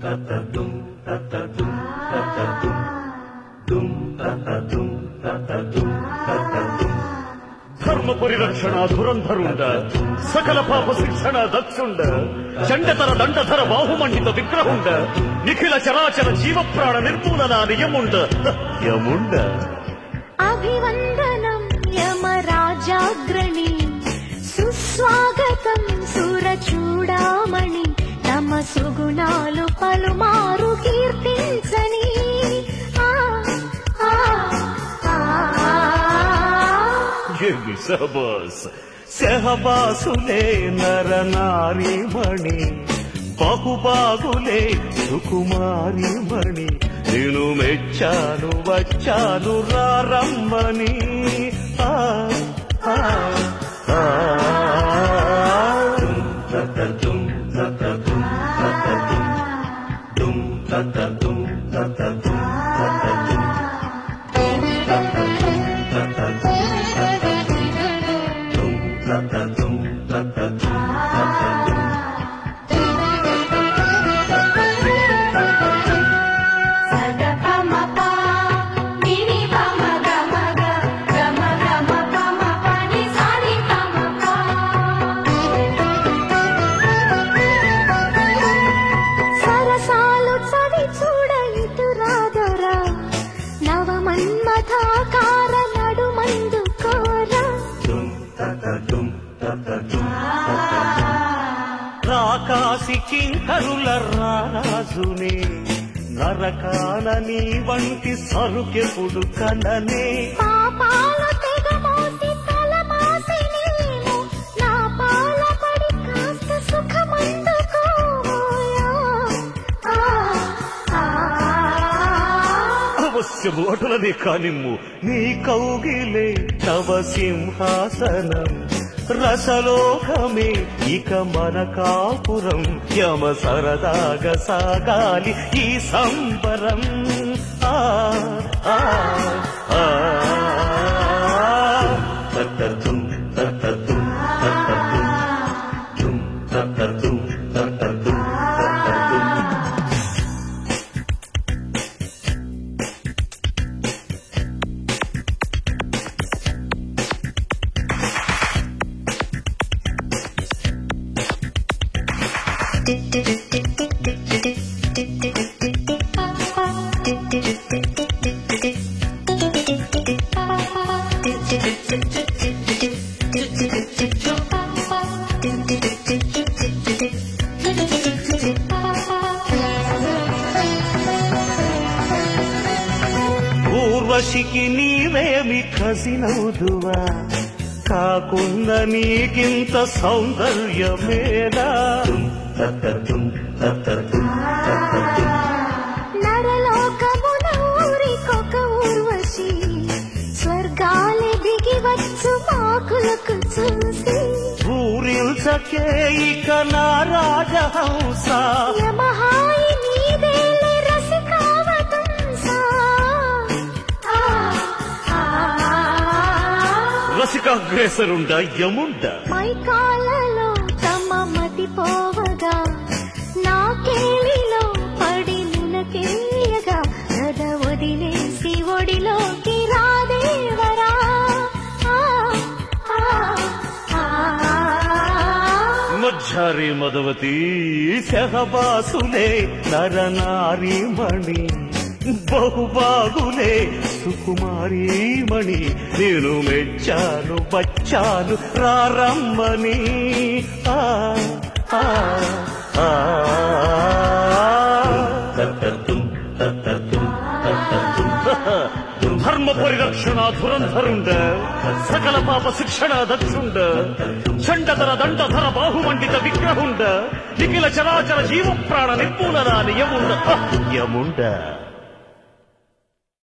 ధర్మ పరిరక్షణ ధురంధరుండ సకల పాప శిక్షణ దక్షుండ చండతర దండధర బాహుమండిత విగ్రహుండ నిఖిల చరాచర జీవ ప్రాణ నిర్మూలన నియముండ యముండ అభివందనం యమరాజాగ్రణి సుస్వాగతం సురచూడామణి తమ సుగుణాలు పలుమారు కీర్తించని ఆ, ఆ, ఆ, ఆ. ఏమి సహబాస్ సహబాసులే నర నారీమణి బహుబాగులే సుకుమారి మణి నేను మెచ్చాను వచ్చాను రారమ్మని ఆ, ఆ, ఆ. సగపమప నిని పమ గమగ గమ గమ పమ పని సాని పమప సరసాలు చవి చూడ ఇటు రాదరా నవమన్మథాకార నడుమందు కోరా రాకాసి కింకరుల రాజునే నరకాన నీ వంటి సరుకెప్పుడు కననే పాపాలు తెగమోసి తలమాసి నీవు నా పాల పడి కాస్త సుఖమందుకోయా ఆ, ఆ, ఆ. అవశ్యము అటులనే కానిమ్ము నీ కౌగిలే తవ సింహాసనం రసలోకమే ఇక మన కాపురం యమ సరదాగా సాగాలి ఈ సంబరం ఆ ఆ ఆ తత్తతుం తత్తతుం తత్తతుం తుం తత్తతుం తత్తతుం తత్తతుం ఊర్వశికి నీవేమి కసినవుదువా కాకున్న నీకింత సౌందర్యమేనా నరలోకమున ఊరికొక ఊర్వశి స్వర్గాలే దిగి వచ్చు మాకులకు చూసి ఊరిల్చకే ఇక నా రాజహంస యమహాయి నీదేలే రసికావతంసా ఆ, ఆ, ఆ. రసికాగ్రేసరుండ యముండ మైకాలలో తమ మతి పోవగా నా కేళిలో పడి మునకేయగా గద వదిలేసి ఒడిలోకి రాదేవరా ఆ, ఆ, ఆ, ఆ. మధ్యారి మదవతి సహబాసులే నరనారీమణి బహుబాగులే సుకుమారీమణి నేను మెచ్చాను బచ్చాను రారమ్మని ఆ ఆ ఆ తత్తతుం తత్తతుం తత్తతుం ధర్మ పరిరక్షణ ధురంధరుండ సకల పాప శిక్షణ దక్షుండ చండధర దండధర బాహుమండిత విగ్రహుండ నిఖిల చరాచర జీవ ప్రాణ నిర్మూలన నియముండ యముండ